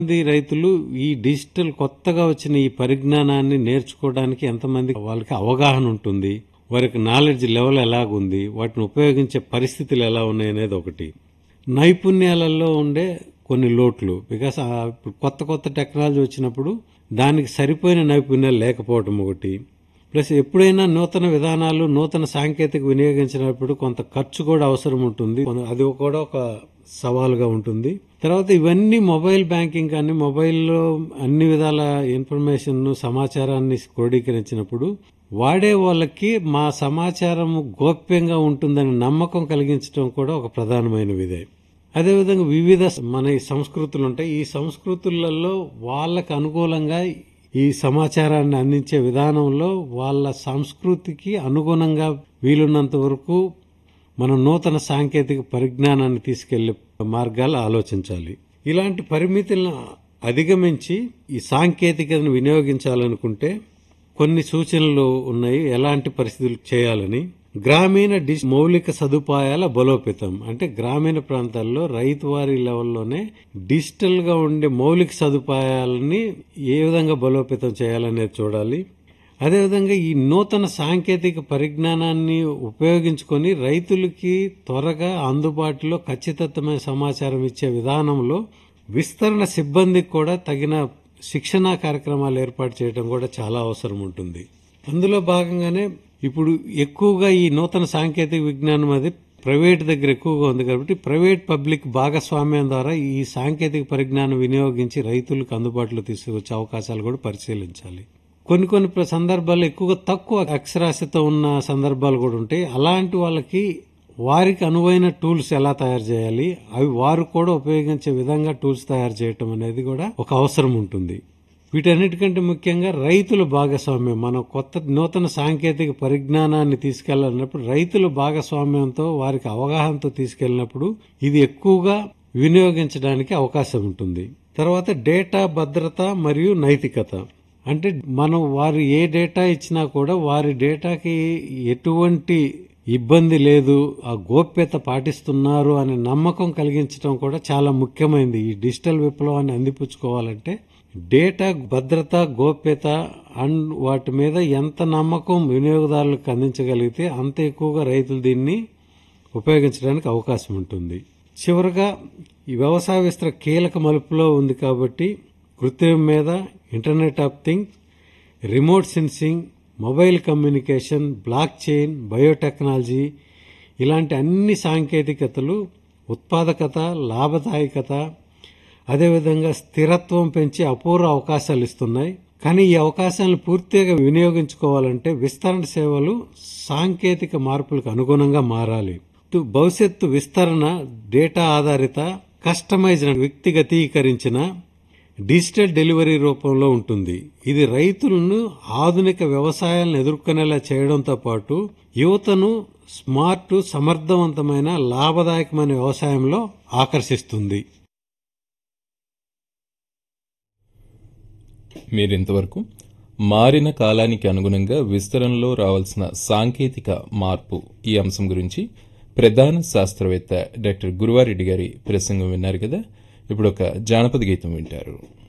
మంది రైతులు ఈ డిజిటల్ కొత్తగా వచ్చిన ఈ పరిజ్ఞానాన్ని నేర్చుకోవడానికి ఎంతమంది వాళ్ళకి అవగాహన ఉంటుంది వారికి నాలెడ్జ్ లెవెల్ ఎలాగుంది వాటిని ఉపయోగించే పరిస్థితులు ఎలా ఉన్నాయి అనేది ఒకటి నైపుణ్యాలలో ఉండే కొన్ని లోట్లు బికాస్ ఇప్పుడు కొత్త కొత్త టెక్నాలజీ వచ్చినప్పుడు దానికి సరిపోయిన నైపుణ్యాలు లేకపోవడం ఒకటి ప్లస్ ఎప్పుడైనా నూతన విధానాలు నూతన సాంకేతిక వినియోగించినప్పుడు కొంత ఖర్చు కూడా అవసరం ఉంటుంది అది కూడా ఒక సవాలుగా ఉంటుంది తర్వాత ఇవన్నీ మొబైల్ బ్యాంకింగ్ కానీ మొబైల్లో అన్ని విధాల ఇన్ఫర్మేషన్ సమాచారాన్ని క్రోడీకరించినప్పుడు వాడే వాళ్ళకి మా సమాచారం గోప్యంగా ఉంటుందని నమ్మకం కలిగించడం కూడా ఒక ప్రధానమైన విదే అదేవిధంగా వివిధ మన ఈ సంస్కృతులు ఉంటాయి ఈ సంస్కృతులలో వాళ్ళకు అనుకూలంగా ఈ సమాచారాన్ని అందించే విధానంలో వాళ్ళ సంస్కృతికి అనుగుణంగా వీలున్నంత వరకు మనం నూతన సాంకేతిక పరిజ్ఞానాన్ని తీసుకెళ్లే మార్గాలు ఆలోచించాలి ఇలాంటి పరిమితులను అధిగమించి ఈ సాంకేతికతను వినియోగించాలనుకుంటే కొన్ని సూచనలు ఉన్నాయి ఎలాంటి పరిస్థితులు చేయాలని గ్రామీణ డిజ్ మౌలిక సదుపాయాల బలోపేతం అంటే గ్రామీణ ప్రాంతాల్లో రైతువారి లెవెల్లోనే డిజిటల్ గా ఉండే మౌలిక సదుపాయాలని ఏ విధంగా బలోపేతం చేయాలనేది చూడాలి అదేవిధంగా ఈ నూతన సాంకేతిక పరిజ్ఞానాన్ని ఉపయోగించుకొని రైతులకి త్వరగా అందుబాటులో ఖచ్చితత్వమైన సమాచారం ఇచ్చే విధానంలో విస్తరణ సిబ్బందికి కూడా తగిన శిక్షణా కార్యక్రమాలు ఏర్పాటు చేయడం కూడా చాలా అవసరం ఉంటుంది అందులో భాగంగానే ఇప్పుడు ఎక్కువగా ఈ నూతన సాంకేతిక విజ్ఞానం అది ప్రైవేట్ దగ్గర ఎక్కువగా ఉంది కాబట్టి ప్రైవేట్ పబ్లిక్ భాగస్వామ్యం ద్వారా ఈ సాంకేతిక పరిజ్ఞానం వినియోగించి రైతులకు అందుబాటులో తీసుకొచ్చే అవకాశాలు కూడా పరిశీలించాలి కొన్ని కొన్ని సందర్భాల్లో ఎక్కువగా తక్కువ అక్షరాస్యత ఉన్న సందర్భాలు కూడా ఉంటాయి అలాంటి వాళ్ళకి వారికి అనువైన టూల్స్ ఎలా తయారు చేయాలి అవి వారు కూడా ఉపయోగించే విధంగా టూల్స్ తయారు చేయటం అనేది కూడా ఒక అవసరం ఉంటుంది వీటన్నిటికంటే ముఖ్యంగా రైతుల భాగస్వామ్యం మనం కొత్త నూతన సాంకేతిక పరిజ్ఞానాన్ని తీసుకెళ్లాలన్నప్పుడు రైతుల భాగస్వామ్యంతో వారికి అవగాహనతో తీసుకెళ్లినప్పుడు ఇది ఎక్కువగా వినియోగించడానికి అవకాశం ఉంటుంది తర్వాత డేటా భద్రత మరియు నైతికత అంటే మనం వారు ఏ డేటా ఇచ్చినా కూడా వారి డేటాకి ఎటువంటి ఇబ్బంది లేదు ఆ గోప్యత పాటిస్తున్నారు అనే నమ్మకం కలిగించడం కూడా చాలా ముఖ్యమైనది ఈ డిజిటల్ విప్లవాన్ని అందిపుచ్చుకోవాలంటే డేటా భద్రత గోప్యత అండ్ వాటి మీద ఎంత నమ్మకం వినియోగదారులకు అందించగలిగితే అంత ఎక్కువగా రైతులు దీన్ని ఉపయోగించడానికి అవకాశం ఉంటుంది చివరగా ఈ వ్యవసాయ విస్తర కీలక మలుపులో ఉంది కాబట్టి కృత్రిమ మీద internet of things remote sensing mobile communication blockchain biotechnology ఇలాంటి అన్ని సాంకేతికతలు ఉత్పాదకత లాభదాయకత అదేవిధంగా స్థిరత్వం పెంచి అపూర్వ అవకాశాలు ఇస్తున్నాయి కానీ ఈ అవకాశాలను పూర్తిగా వినియోగించుకోవాలంటే విస్తరణ సేవలు సాంకేతిక మార్పులకు అనుగుణంగా మారాలి భవిష్యత్తు విస్తరణ డేటా ఆధారిత కస్టమైజ్డ్ వ్యక్తిగతీకరించిన డిజిటల్ డెలివరీ రూపంలో ఉంటుంది ఇది రైతులను ఆధునిక వ్యవసాయాలను ఎదుర్కొనేలా చేయడంతో పాటు యువతను స్మార్ట్ సమర్థవంతమైన లాభదాయకమైన వ్యవసాయంలో ఆకర్షిస్తుంది మీరింతవరకు మారిన కాలానికి అనుగుణంగా విస్తరణలో రావాల్సిన సాంకేతిక మార్పు ఈ అంశం గురించి ప్రధాన శాస్త్రవేత్త డాక్టర్ గురువారెడ్డి గారి ప్రసంగం విన్నారు కదా ఇప్పుడు ఒక జానపద గీతం వింటారు